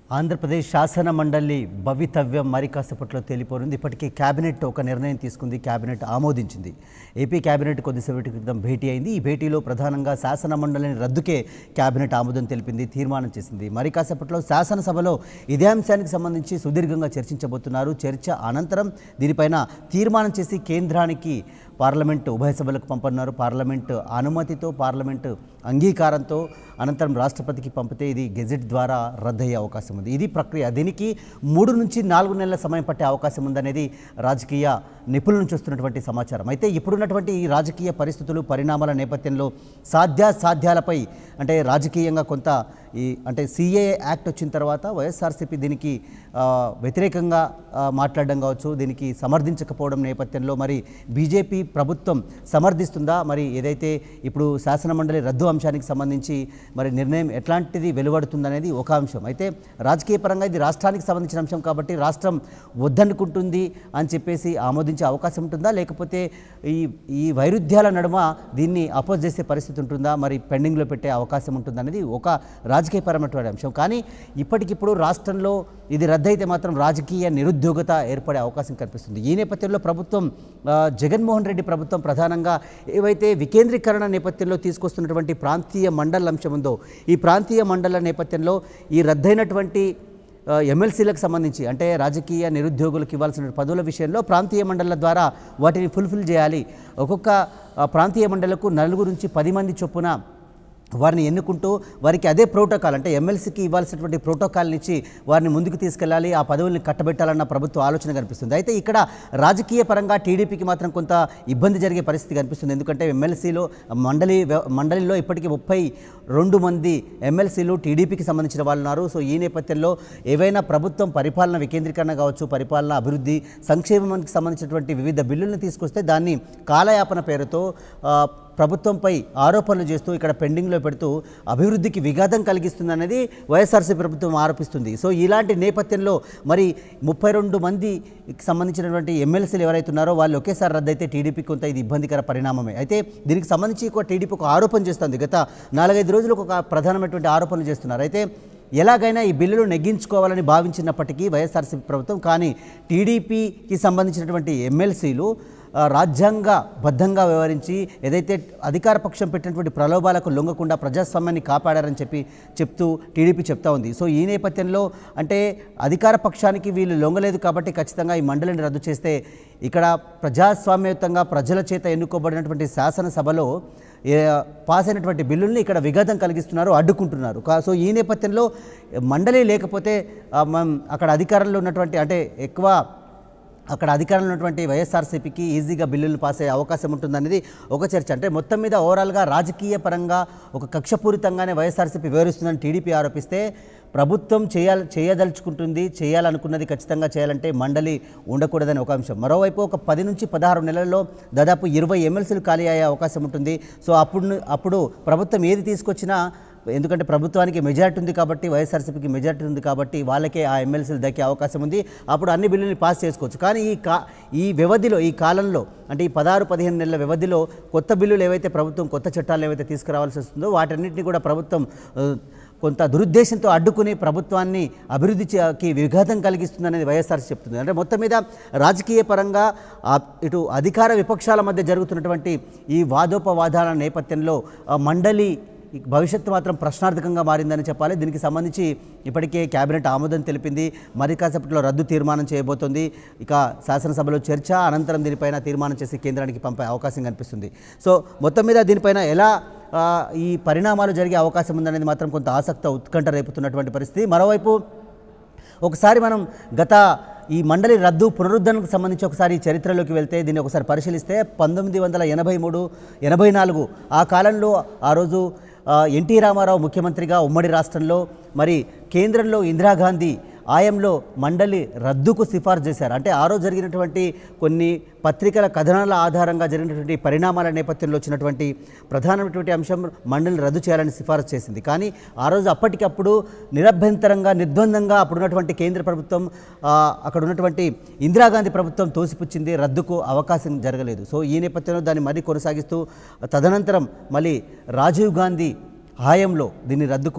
ఆంధ్రప్రదేశ్ శాసన మండలి భవితవ్యం మరి కాసేపట్లో తేలిపోనుంది ఇప్పటికే కేబినెట్ ఒక నిర్ణయం తీసుకుంది కేబినెట్ ఆమోదించింది ఏపీ కేబినెట్ కొద్దిసేపటి క్రితం భేటీ అయింది ఈ భేటీలో ప్రధానంగా శాసన మండలిని రద్దుకే కేబినెట్ ఆమోదం తెలిపింది తీర్మానం చేసింది మరి కాసేపట్లో శాసనసభలో ఇదే అంశానికి సంబంధించి సుదీర్ఘంగా చర్చించబోతున్నారు చర్చ అనంతరం దీనిపైన తీర్మానం చేసి కేంద్రానికి పార్లమెంటు ఉభయ సభలకు పంపనున్నారు పార్లమెంటు అనుమతితో పార్లమెంటు అంగీకారంతో అనంతరం రాష్ట్రపతికి పంపితే ఇది గెజెట్ ద్వారా రద్దయ్యే అవకాశం ఉంది ఇది ప్రక్రియ దీనికి మూడు నుంచి నాలుగు నెలల సమయం పట్టే అవకాశం ఉందనేది రాజకీయ నిపుణుల నుంచి వస్తున్నటువంటి సమాచారం అయితే ఇప్పుడున్నటువంటి ఈ రాజకీయ పరిస్థితులు పరిణామాల నేపథ్యంలో సాధ్యాసాధ్యాలపై అంటే రాజకీయంగా కొంత ఈ అంటే సిఏఏ యాక్ట్ వచ్చిన తర్వాత వైఎస్ఆర్సీపీ దీనికి ఆ, వ్యతిరేకంగా ఆ, మాట్లాడడం కావచ్చు దీనికి సమర్థించకపోవడం నేపథ్యంలో మరి బీజేపీ ప్రభుత్వం సమర్థిస్తుందా మరి ఏదైతే ఇప్పుడు శాసనమండలి రద్దు అంశానికి సంబంధించి మరి నిర్ణయం ఎట్లాంటిది వెలువడుతుందనేది ఒక అంశం అయితే రాజకీయ పరంగా ఇది రాష్ట్రానికి సంబంధించిన అంశం కాబట్టి రాష్ట్రం వద్దనుకుంటుంది అని చెప్పేసి ఆమోదించే అవకాశం ఉంటుందా లేకపోతే ఈ ఈ వైరుధ్యాల నడుమ దీన్ని అపోజ్ చేసే పరిస్థితి ఉంటుందా మరి పెండింగ్లో పెట్టే అవకాశం ఉంటుందా అనేది ఒక రాజకీయపరమైనటువంటి అంశం కానీ ఇప్పటికిప్పుడు రాష్ట్రంలో ఇది రద్దయితే మాత్రం రాజకీయ నిరుద్యోగత ఏర్పడే అవకాశం కనిపిస్తుంది ఈ నేపథ్యంలో ప్రభుత్వం ఆ, జగన్మోహన్ రెడ్డి ప్రభుత్వం ప్రధానంగా ఏవైతే వికేంద్రీకరణ నేపథ్యంలో తీసుకొస్తున్నటువంటి ప్రాంతీయ మండల అంశం ఉందో ఈ ప్రాంతీయ మండల నేపథ్యంలో ఈ రద్దయినటువంటి ఆ, ఎమ్మెల్సీలకు సంబంధించి అంటే రాజకీయ నిరుద్యోగులకు ఇవ్వాల్సిన పదవుల విషయంలో ప్రాంతీయ మండళ్ల ద్వారా వాటిని ఫుల్ఫిల్ చేయాలి ఒక్కొక్క ఆ, ప్రాంతీయ మండలకు నలుగురు నుంచి పది మంది చొప్పున వారిని ఎన్నుకుంటూ వారికి అదే ప్రోటోకాల్ అంటే ఎమ్మెల్సీకి ఇవ్వాల్సినటువంటి ప్రోటోకాల్ని ఇచ్చి వారిని ముందుకు తీసుకెళ్లాలి ఆ పదవుల్ని కట్టబెట్టాలన్న ప్రభుత్వ ఆలోచన కనిపిస్తుంది అయితే ఇక్కడ రాజకీయ పరంగా టీడీపీకి మాత్రం కొంత ఇబ్బంది జరిగే పరిస్థితి కనిపిస్తుంది ఎందుకంటే ఎమ్మెల్సీలో మండలి వ్య- మండలిలో ఇప్పటికీ ముప్పై రెండు మంది ఎమ్మెల్సీలు టీడీపీకి సంబంధించిన వాళ్ళు ఉన్నారు సో ఈ నేపథ్యంలో ఏవైనా ప్రభుత్వం పరిపాలన వికేంద్రీకరణ కావచ్చు పరిపాలన అభివృద్ధి సంక్షేమానికి సంబంధించినటువంటి వివిధ బిల్లులను తీసుకొస్తే దాన్ని కాలయాపన పేరుతో ఆ, ప్రభుత్వంపై ఆరోపణలు చేస్తూ ఇక్కడ పెండింగ్లో పెడుతూ అభివృద్ధికి విఘాతం కలిగిస్తుందనేది వైఎస్ఆర్సీ ప్రభుత్వం ఆరోపిస్తుంది సో ఇలాంటి నేపథ్యంలో మరి ముప్పై రెండు మందికి సంబంధించినటువంటి ఎమ్మెల్సీలు ఎవరైతే ఉన్నారో వాళ్ళు ఒకేసారి రద్దయితే టీడీపీ కొంత ఇది ఇబ్బందికర పరిణామమే అయితే దీనికి సంబంధించి ఒక టీడీపీ ఒక ఆరోపణ చేస్తుంది గత నాలుగైదు రోజులకు ఒక ప్రధానమైనటువంటి ఆరోపణలు చేస్తున్నారు అయితే ఎలాగైనా ఈ బిల్లులు నెగ్గించుకోవాలని భావించినప్పటికీ వైఎస్ఆర్సీపీ ప్రభుత్వం కానీ టీడీపీకి సంబంధించినటువంటి ఎమ్మెల్సీలు ఆ, రాజ్యాంగబద్ధంగా వ్యవహరించి ఏదైతే అధికార పక్షం పెట్టినటువంటి ప్రలోభాలకు లొంగకుండా ప్రజాస్వామ్యాన్ని కాపాడారని చెప్పి చెప్తూ టీడీపీ చెప్తా ఉంది సో ఈ నేపథ్యంలో అంటే అధికార పక్షానికి వీళ్ళు లొంగలేదు కాబట్టి ఖచ్చితంగా ఈ మండలిని రద్దు చేస్తే ఇక్కడ ప్రజాస్వామ్యయుతంగా ప్రజల చేత ఎన్నుకోబడినటువంటి శాసనసభలో ఏ, పాస్ అయినటువంటి బిల్లుల్ని ఇక్కడ విఘాతం కలిగిస్తున్నారు అడ్డుకుంటున్నారు కా- సో ఈ నేపథ్యంలో మండలి లేకపోతే ఆ, మనం అక్కడ అధికారంలో ఉన్నటువంటి అంటే ఎక్కువ అక్కడ అధికారంలో ఉన్నటువంటి వైఎస్ఆర్సీపీకి ఈజీగా బిల్లులు పాస్ అయ్యే అవకాశం ఉంటుందనేది ఒక చర్చ అంటే మొత్తం మీద ఓవరాల్గా రాజకీయ పరంగా ఒక కక్షపూరితంగానే వైఎస్ఆర్సీపీ వివరిస్తుందని టీడీపీ ఆరోపిస్తే ప్రభుత్వం చేయాలి చేయదలుచుకుంటుంది చేయాలనుకున్నది ఖచ్చితంగా చేయాలంటే మండలి ఉండకూడదని ఒక అంశం మరోవైపు ఒక పది నుంచి పదహారు నెలల్లో దాదాపు ఇరవై ఎమ్మెల్సీలు ఖాళీ అయ్యే అవకాశం ఉంటుంది సో అప్పుడు అప్పుడు ప్రభుత్వం ఏది తీసుకొచ్చినా ఎందుకంటే ప్రభుత్వానికి మెజారిటీ ఉంది కాబట్టి వైఎస్ఆర్సీపీకి మెజారిటీ ఉంది కాబట్టి వాళ్ళకే ఆ ఎమ్మెల్సీలు దక్కే అవకాశం ఉంది అప్పుడు అన్ని బిల్లుల్ని పాస్ చేసుకోవచ్చు కానీ ఈ కా ఈ వ్యవధిలో ఈ కాలంలో అంటే ఈ పదహారు పదిహేను నెలల వ్యవధిలో కొత్త బిల్లులు ఏవైతే ప్రభుత్వం కొత్త చట్టాలు ఏవైతే తీసుకురావాల్సి వస్తుందో వాటన్నిటిని కూడా ప్రభుత్వం ఆ, కొంత దురుద్దేశంతో అడ్డుకుని ప్రభుత్వాన్ని అభివృద్ధికి విఘాతం కలిగిస్తుందనేది వైఎస్ఆర్సీ చెప్తుంది అంటే మొత్తం మీద రాజకీయ పరంగా ఆ ఇటు అధికార విపక్షాల మధ్య జరుగుతున్నటువంటి ఈ వాదోపవాదాల నేపథ్యంలో ఆ మండలి ఈ భవిష్యత్తు మాత్రం ప్రశ్నార్థకంగా మారిందని చెప్పాలి దీనికి సంబంధించి ఇప్పటికే కేబినెట్ ఆమోదం తెలిపింది మరి కాసేపట్లో రద్దు తీర్మానం చేయబోతోంది ఇక శాసనసభలో చర్చ అనంతరం దీనిపైన తీర్మానం చేసి కేంద్రానికి పంపే అవకాశం కనిపిస్తుంది సో మొత్తం మీద దీనిపైన ఎలా ఆ, ఈ పరిణామాలు జరిగే అవకాశం ఉందనేది మాత్రం కొంత ఆసక్త ఉత్కంఠ రేపుతున్నటువంటి పరిస్థితి మరోవైపు ఒకసారి మనం గత ఈ మండలి రద్దు పునరుద్ధరణకు సంబంధించి ఒకసారి ఈ చరిత్రలోకి వెళ్తే దీన్ని ఒకసారి పరిశీలిస్తే పంతొమ్మిది వందల ఎనభై మూడు ఎనభై నాలుగు ఆ కాలంలో ఆ రోజు ఆ, ఎన్టీ రామారావు ముఖ్యమంత్రిగా ఉమ్మడి రాష్ట్రంలో మరి కేంద్రంలో ఇందిరాగాంధీ ఆయంలో మండలి రద్దుకు సిఫార్సు చేశారు అంటే ఆ రోజు జరిగినటువంటి కొన్ని పత్రికల కథనాల ఆధారంగా జరిగినటువంటి పరిణామాల నేపథ్యంలో వచ్చినటువంటి ప్రధానమైనటువంటి అంశం మండలిని రద్దు చేయాలని సిఫారసు చేసింది కానీ ఆ రోజు అప్పటికప్పుడు నిరభ్యంతరంగా నిర్ద్వందంగా అప్పుడున్నటువంటి కేంద్ర ప్రభుత్వం ఆ, అక్కడ ఉన్నటువంటి ఇందిరాగాంధీ ప్రభుత్వం తోసిపుచ్చింది రద్దుకు అవకాశం జరగలేదు సో ఈ నేపథ్యంలో దాన్ని మరీ కొనసాగిస్తూ తదనంతరం మళ్ళీ రాజీవ్ గాంధీ హాయంలో దీన్ని రద్దుకు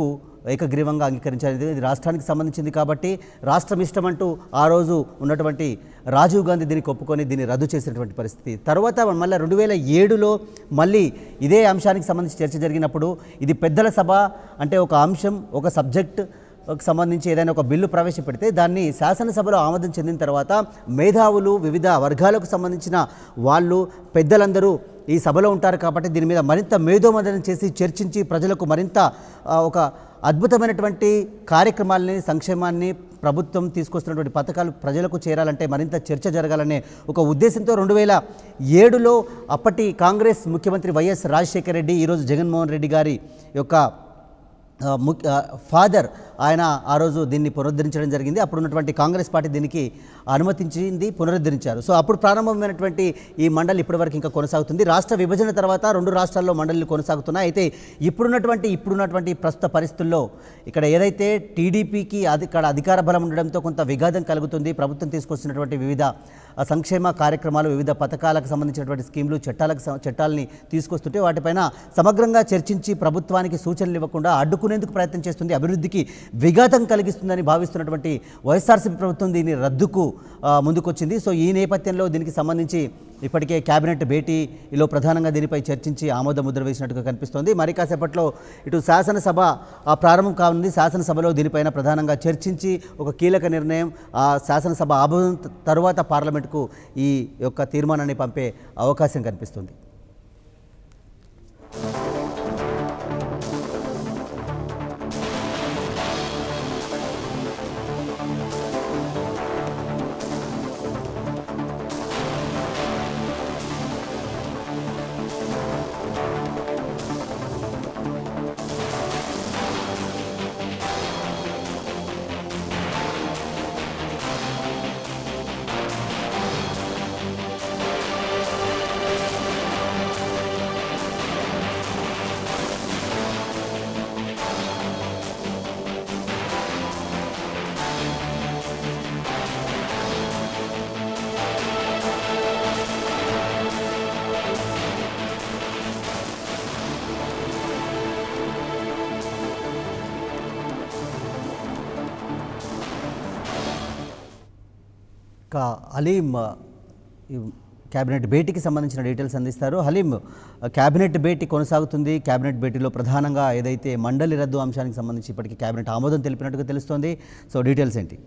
ఏకగ్రీవంగా అంగీకరించారు ఇది- ఇది రాష్ట్రానికి సంబంధించింది కాబట్టి రాష్ట్రం ఇష్టమంటూ ఆ రోజు ఉన్నటువంటి రాజీవ్ గాంధీ దీనికి ఒప్పుకొని దీన్ని రద్దు చేసినటువంటి పరిస్థితి తర్వాత మళ్ళీ రెండు వేల ఏడులో మళ్ళీ ఇదే అంశానికి సంబంధించి చర్చ జరిగినప్పుడు ఇది పెద్దల సభ అంటే ఒక అంశం ఒక సబ్జెక్ట్ కు సంబంధించి ఏదైనా ఒక బిల్లు ప్రవేశపెడితే దాన్ని శాసనసభలో ఆమోదం చెందిన తర్వాత మేధావులు వివిధ వర్గాలకు సంబంధించిన వాళ్ళు పెద్దలందరూ ఈ సభలో ఉంటారు కాబట్టి దీని మీద మరింత మేధోమదనం చేసి చర్చించి ప్రజలకు మరింత ఆ, ఒక అద్భుతమైనటువంటి కార్యక్రమాలని సంక్షేమాన్ని ప్రభుత్వం తీసుకొస్తున్నటువంటి పథకాలు ప్రజలకు చేరాలంటే మరింత చర్చ జరగాలనే ఒక ఉద్దేశంతో రెండు వేల ఏడులో అప్పటి కాంగ్రెస్ ముఖ్యమంత్రి వైఎస్ రాజశేఖర రెడ్డి ఈరోజు జగన్మోహన్ రెడ్డి గారి యొక్క ఆ, ముక్- ఆ, ఫాదర్ ఆయన ఆ రోజు దీన్ని పునరుద్ధరించడం జరిగింది అప్పుడు ఉన్నటువంటి కాంగ్రెస్ పార్టీ దీనికి అనుమతించింది పునరుద్ధరించారు సో అప్పుడు ప్రారంభమైనటువంటి ఈ మండలి ఇప్పటివరకు ఇంకా కొనసాగుతుంది రాష్ట్ర విభజన తర్వాత రెండు రాష్ట్రాల్లో మండలిలు కొనసాగుతున్నాయి అయితే ఇప్పుడున్నటువంటి ఇప్పుడున్నటువంటి ప్రస్తుత పరిస్థితుల్లో ఇక్కడ ఏదైతే టీడీపీకి అది ఇక్కడ అధికార బలం ఉండడంతో కొంత విఘాతం కలుగుతుంది ప్రభుత్వం తీసుకొస్తున్నటువంటి వివిధ ఆ, సంక్షేమ కార్యక్రమాలు వివిధ పథకాలకు సంబంధించినటువంటి స్కీములు చట్టాలకు సం- చట్టాలని తీసుకొస్తుంటే వాటిపైన సమగ్రంగా చర్చించి ప్రభుత్వానికి సూచనలు ఇవ్వకుండా అడ్డుకునేందుకు ప్రయత్నం చేస్తుంది అభివృద్ధికి విఘాతం కలిగిస్తుందని భావిస్తున్నటువంటి వైఎస్ఆర్సీపీ ప్రభుత్వం దీని రద్దుకు ఆ, ముందుకొచ్చింది సో ఈ నేపథ్యంలో దీనికి సంబంధించి ఇప్పటికే కేబినెట్ భేటీలో ప్రధానంగా దీనిపై చర్చించి ఆమోద ముద్ర వేసినట్టుగా కనిపిస్తోంది మరి కాసేపట్లో ఇటు శాసనసభ ఆ ప్రారంభం కానుంది శాసనసభలో దీనిపైన ప్రధానంగా చర్చించి ఒక కీలక నిర్ణయం ఆ శాసనసభ ఆమోదం త- తరువాత పార్లమెంటుకు ఈ యొక్క తీర్మానాన్ని పంపే అవకాశం కనిపిస్తుంది ఇంకా హలీం ఆ, ఈ క్యాబినెట్ భేటీకి సంబంధించిన డీటెయిల్స్ అందిస్తారు హలీం ఆ, క్యాబినెట్ భేటీ కొనసాగుతుంది క్యాబినెట్ భేటీలో ప్రధానంగా ఏదైతే మండలి రద్దు అంశానికి సంబంధించి ఇప్పటికీ క్యాబినెట్ ఆమోదం తెలిపినట్టుగా తెలుస్తోంది సో డీటెయిల్స్ ఏంటి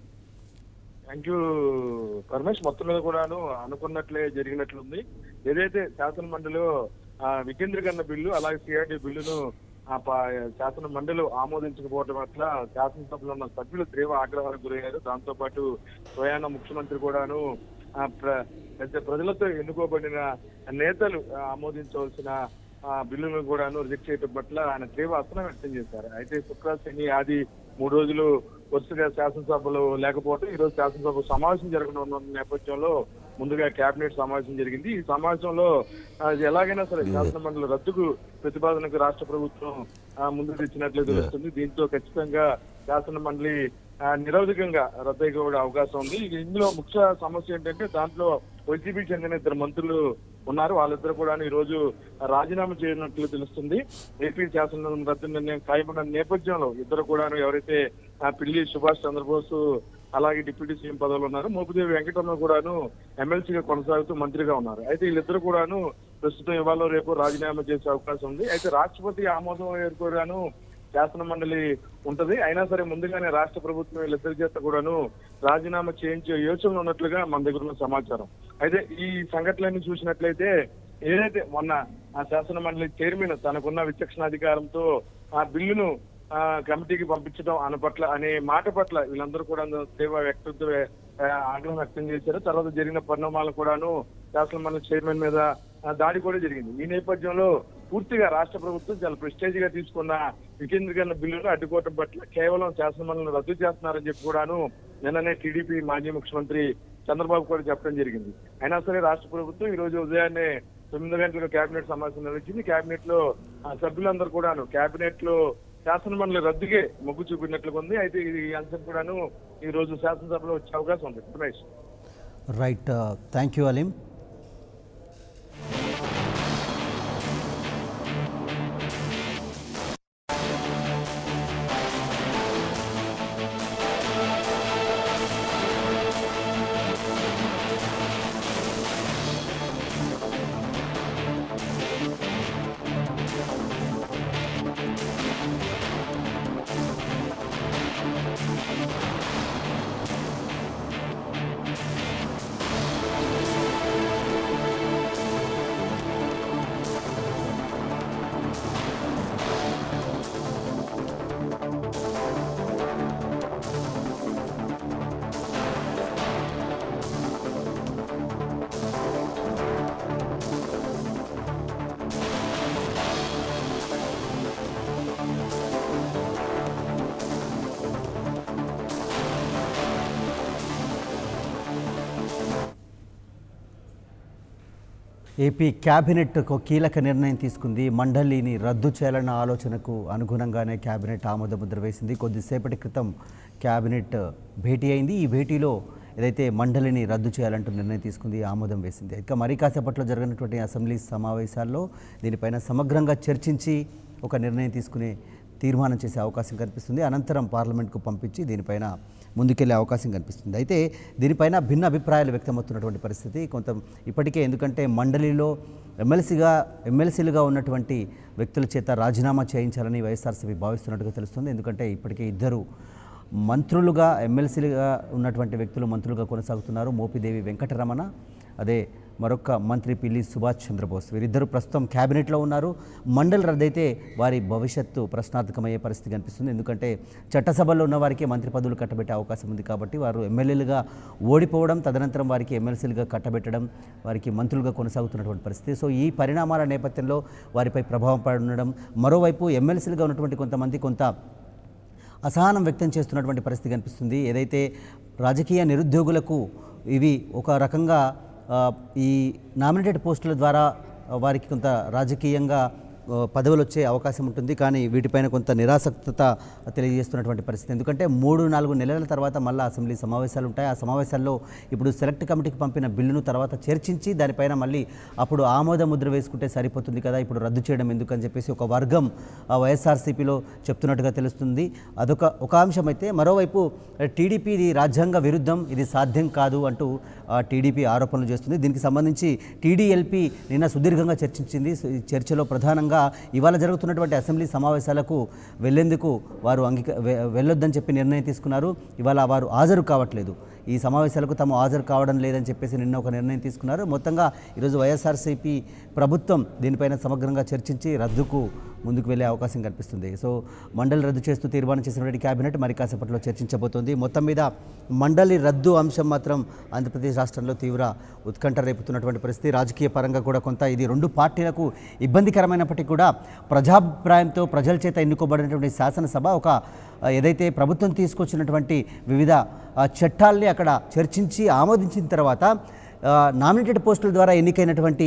థ్యాంక్ యూ పరమేష్ మొత్తం మీద కూడాను అనుకున్నట్లే జరిగినట్లుంది ఏదైతే శాసన మండలిలో ఆ, వికేంద్రీకరణ బిల్లు అలాగే సిఆర్డి బిల్లును ఆ ప- శాసన మండలి ఆమోదించకపోవడం పట్ల శాసనసభలో ఉన్న సభ్యులు తీవ్ర ఆగ్రహానికి గురయ్యారు దాంతో పాటు స్వయాన ముఖ్యమంత్రి కూడాను ఆ, ప్ర- పెద్ద ప్రజలతో ఎన్నుకోబడిన నేతలు ఆ, ఆమోదించవలసిన ఆ బిల్లును కూడాను రిజెక్ట్ చేయడం పట్ల ఆయన తీవ్ర అసహనం వ్యక్తం చేశారు అయితే శుక్ర శని ఆది మూడు రోజులు వరుసగా శాసనసభలో లేకపోవడం ఈ రోజు శాసనసభ సమావేశం జరగనున్న నేపథ్యంలో ముందుగా కేబినెట్ సమావేశం జరిగింది ఈ సమావేశంలో ఆ, ఇది ఎలాగైనా సరే శాసన మండలి రద్దుకు ప్రతిపాదనకు రాష్ట్ర ప్రభుత్వం ఆ, ముందుకు తెచ్చినట్లు తెలుస్తుంది దీంతో ఖచ్చితంగా శాసన మండలి ఆ, నిరవధికంగా రద్దయ్యే అవకాశం ఉంది ఇక ఇందులో ముఖ్య సమస్య ఏంటంటే దాంట్లో వైసీపీకి చెందిన ఇద్దరు మంత్రులు ఉన్నారు వాళ్ళిద్దరు కూడా ఈ రోజు రాజీనామా చేయనట్లు తెలుస్తుంది ఏపీ శాసన రద్దు నిర్ణయం ఖాయమన్న నేపథ్యంలో ఇద్దరు కూడా ఎవరైతే ఆ పిల్లి సుభాష్ చంద్రబోస్ అలాగే డిప్యూటీ సీఎం పదవులు ఉన్నారు మోపిదేవి వెంకటరమణ కూడాను ఎమ్మెల్సీగా కొనసాగుతూ మంత్రిగా ఉన్నారు అయితే వీళ్ళిద్దరు కూడాను ప్రస్తుతం ఇవాళ రేపు రాజీనామా చేసే అవకాశం ఉంది అయితే రాష్ట్రపతి ఆమోదం ఏర్కోరాను శాసన మండలి ఉంటది అయినా సరే ముందుగానే రాష్ట్ర ప్రభుత్వం వీళ్ళిద్దరి చేత కూడాను రాజీనామా చేయించే యోచనలు ఉన్నట్లుగా మన దగ్గర ఉన్న సమాచారం అయితే ఈ సంఘటనలన్నీ చూసినట్లయితే ఏదైతే మొన్న ఆ శాసన మండలి చైర్మన్ తనకున్న విచక్షణాధికారంతో ఆ బిల్లును ఆ కమిటీకి పంపించడం అన్న పట్ల అనే మాట పట్ల వీళ్ళందరూ కూడా తీవ్ర వ్యక్తిత్వ ఆ, ఆగ్రహం వ్యక్తం చేశారు తర్వాత జరిగిన పరిణామాలు కూడాను శాసన మండలి చైర్మన్ మీద ఆ, దాడి కూడా జరిగింది ఈ నేపథ్యంలో పూర్తిగా రాష్ట్ర ప్రభుత్వం చాలా ప్రెస్టేజ్ గా తీసుకున్న వికేంద్రీకరణ బిల్లును అడ్డుకోవడం పట్ల కేవలం శాసన మండలిని రద్దు చేస్తున్నారని చెప్పి కూడాను నిన్ననే టీడీపీ మాజీ ముఖ్యమంత్రి చంద్రబాబు కూడా చెప్పడం జరిగింది అయినా సరే రాష్ట్ర ప్రభుత్వం ఈ రోజు ఉదయాన్నే తొమ్మిది గంటలకు కేబినెట్ సమావేశం నిర్వహించింది కేబినెట్ లో ఆ సభ్యులందరూ కూడాను కేబినెట్ లో శాసన మండలి రద్దుకే మొగ్గు చూపినట్లుగా ఉంది అయితే ఈ అంశం కూడాను ఈ రోజు శాసనసభలో వచ్చే అవకాశం ఉంది Ramesh right thank you Aleem AP cabinet ఒక కీలక నిర్ణయం తీసుకుంది మండలిని రద్దు చేయాలన్న ఆలోచనకు అనుగుణంగానే క్యాబినెట్ ఆమోద ముద్ర వేసింది కొద్దిసేపటి క్రితం క్యాబినెట్ భేటీ అయింది ఈ భేటీలో ఏదైతే మండలిని రద్దు చేయాలంటూ నిర్ణయం తీసుకుంది ఆమోదం వేసింది ఇక మరి కాసేపట్లో జరిగినటువంటి అసెంబ్లీ సమావేశాల్లో దీనిపైన సమగ్రంగా చర్చించి ఒక నిర్ణయం తీసుకునే తీర్మానం చేసే అవకాశం కనిపిస్తుంది అనంతరం పార్లమెంట్కు పంపించి దీనిపైన ముందుకెళ్లే అవకాశం కనిపిస్తుంది అయితే దీనిపైన భిన్న అభిప్రాయాలు వ్యక్తమవుతున్నటువంటి పరిస్థితి కొంత ఇప్పటికే ఎందుకంటే మండలిలో ఎమ్మెల్సీగా ఎమ్మెల్సీలుగా ఉన్నటువంటి వ్యక్తుల చేత రాజీనామా చేయించాలని వైఎస్ఆర్సీపీ భావిస్తున్నట్టుగా తెలుస్తుంది ఎందుకంటే ఇప్పటికే ఇద్దరు మంత్రులుగా ఎమ్మెల్సీలుగా ఉన్నటువంటి వ్యక్తులు మంత్రులుగా కొనసాగుతున్నారు మోపిదేవి వెంకటరమణ అదే మరొక మంత్రి పిల్లి సుభాష్ చంద్రబోస్ వీరిద్దరు ప్రస్తుతం క్యాబినెట్లో ఉన్నారు మండలి రద్దయితే వారి భవిష్యత్తు ప్రశ్నార్థకమయ్యే పరిస్థితి కనిపిస్తుంది ఎందుకంటే చట్టసభలో ఉన్న వారికి మంత్రి పదవులు కట్టబెట్టే అవకాశం ఉంది కాబట్టి వారు ఎమ్మెల్యేలుగా ఓడిపోవడం తదనంతరం వారికి ఎమ్మెల్సీలుగా కట్టబెట్టడం వారికి మంత్రులుగా కొనసాగుతున్నటువంటి పరిస్థితి సో ఈ పరిణామాల నేపథ్యంలో వారిపై ప్రభావం పడడం మరోవైపు ఎమ్మెల్సీలుగా ఉన్నటువంటి కొంతమంది కొంత అసహనం వ్యక్తం చేస్తున్నటువంటి పరిస్థితి కనిపిస్తుంది ఏదైతే రాజకీయ నిరుద్యోగులకు ఇవి ఒక రకంగా ఆ, ఈ నామినేటెడ్ పోస్టుల ద్వారా ఆ, వారికి కొంత రాజకీయంగా ఆ, పదవులు వచ్చే అవకాశం ఉంటుంది కానీ వీటిపైన కొంత నిరాసక్తత తెలియజేస్తున్నటువంటి పరిస్థితి ఎందుకంటే మూడు నాలుగు నెలల తర్వాత మళ్ళీ అసెంబ్లీ సమావేశాలు ఉంటాయి ఆ సమావేశాల్లో ఇప్పుడు సెలెక్ట్ కమిటీకి పంపిన బిల్లును తర్వాత చర్చించి దానిపైన మళ్ళీ అప్పుడు ఆమోద ముద్ర వేసుకుంటే సరిపోతుంది కదా ఇప్పుడు రద్దు చేయడం ఎందుకని చెప్పేసి ఒక వర్గం ఆ వైఎస్ఆర్సీపీలో చెప్తున్నట్టుగా తెలుస్తుంది అదొక ఒక అంశం అయితే మరోవైపు టీడీపీ ఇది రాజ్యాంగ విరుద్ధం ఇది సాధ్యం కాదు అంటూ ఆ, టీడీపీ ఆరోపణలు చేస్తుంది దీనికి సంబంధించి టీడీఎల్పీ నిన్న సుదీర్ఘంగా చర్చించింది ఈ చర్చలో ప్రధానంగా ఇవాళ జరుగుతున్నటువంటి అసెంబ్లీ సమావేశాలకు వెళ్లేందుకు వారు అంగీక వె- వెళ్ళొద్దని చెప్పి నిర్ణయం తీసుకున్నారు ఇవాళ వారు హాజరు కావట్లేదు ఈ సమావేశాలకు తాము హాజరు కావడం లేదని చెప్పేసి నిన్న ఒక నిర్ణయం తీసుకున్నారు మొత్తంగా ఈరోజు వైఎస్ఆర్సీపీ ప్రభుత్వం దీనిపైన సమగ్రంగా చర్చించి రద్దుకు ముందుకు వెళ్ళే అవకాశం కనిపిస్తుంది సో మండలి రద్దు చేస్తూ తీర్మానం చేసినటువంటి కేబినెట్ మరి కాసేపట్లో చర్చించబోతోంది మొత్తం మీద మండలి రద్దు అంశం మాత్రం ఆంధ్రప్రదేశ్ రాష్ట్రంలో తీవ్ర ఉత్కంఠ రేపుతున్నటువంటి పరిస్థితి రాజకీయ పరంగా కూడా కొంత ఇది రెండు పార్టీలకు ఇబ్బందికరమైనప్పటికీ కూడా ప్రజాభిప్రాయంతో ప్రజల చేత ఎన్నుకోబడినటువంటి శాసనసభ ఒక ఆ, ఏదైతే ప్రభుత్వం తీసుకొచ్చినటువంటి వివిధ ఆ, చట్టాల్ని అక్కడ చర్చించి ఆమోదించిన తర్వాత ఆ, నామినేటెడ్ పోస్టుల ద్వారా ఎన్నికైనటువంటి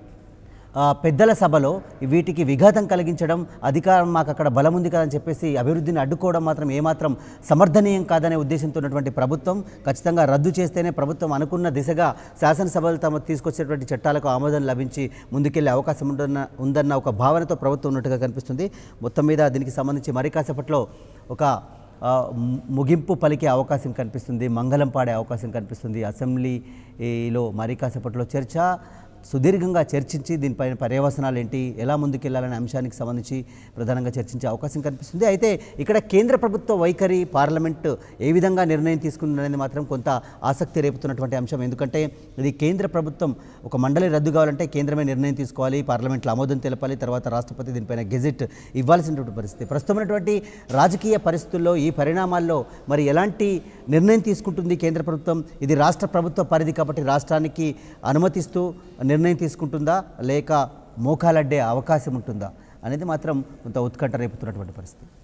ఆ, పెద్దల సభలో వీటికి విఘాతం కలిగించడం అధికారం మాకు అక్కడ బలం ఉంది కదని చెప్పేసి అభివృద్ధిని అడ్డుకోవడం మాత్రం ఏమాత్రం సమర్థనీయం కాదనే ఉద్దేశంతో ఉన్నటువంటి ప్రభుత్వం ఖచ్చితంగా రద్దు చేస్తేనే ప్రభుత్వం అనుకున్న దిశగా శాసనసభలు తమ తీసుకొచ్చేటువంటి చట్టాలకు ఆమోదం లభించి ముందుకెళ్లే అవకాశం ఉందన్న ఉందన్న ఒక భావనతో ప్రభుత్వం ఉన్నట్టుగా కనిపిస్తుంది మొత్తం మీద దీనికి సంబంధించి మరి కాసేపట్లో ఒక ఆ, ము- ముగింపు పలికే అవకాశం కనిపిస్తుంది మంగళం పాడే అవకాశం కనిపిస్తుంది అసెంబ్లీలో మరి కాసేపట్లో చర్చ సుదీర్ఘంగా చర్చించి దీనిపైన పర్యవసనాలు ఏంటి ఎలా ముందుకెళ్లాలనే అంశానికి సంబంధించి ప్రధానంగా చర్చించే అవకాశం కనిపిస్తుంది అయితే ఇక్కడ కేంద్ర ప్రభుత్వ వైఖరి పార్లమెంట్ ఏ విధంగా నిర్ణయం తీసుకుందనేది మాత్రం కొంత ఆసక్తి రేపుతున్నటువంటి అంశం ఎందుకంటే ఇది కేంద్ర ప్రభుత్వం ఒక మండలి రద్దు కావాలంటే కేంద్రమే నిర్ణయం తీసుకోవాలి పార్లమెంట్లో ఆమోదం తెలపాలి తర్వాత రాష్ట్రపతి దీనిపైన గెజెట్ ఇవ్వాల్సినటువంటి పరిస్థితి ప్రస్తుతమైనటువంటి రాజకీయ పరిస్థితుల్లో ఈ పరిణామాల్లో మరి ఎలాంటి నిర్ణయం తీసుకుంటుంది కేంద్ర ప్రభుత్వం ఇది రాష్ట్ర ప్రభుత్వ పరిధి కాబట్టి రాష్ట్రానికి అనుమతిస్తూ నిర్ణయం తీసుకుంటుందా లేక మోకాలడ్డే అవకాశం ఉంటుందా అనేది మాత్రం కొంత ఉత్కంఠ రేపుతున్నటువంటి పరిస్థితి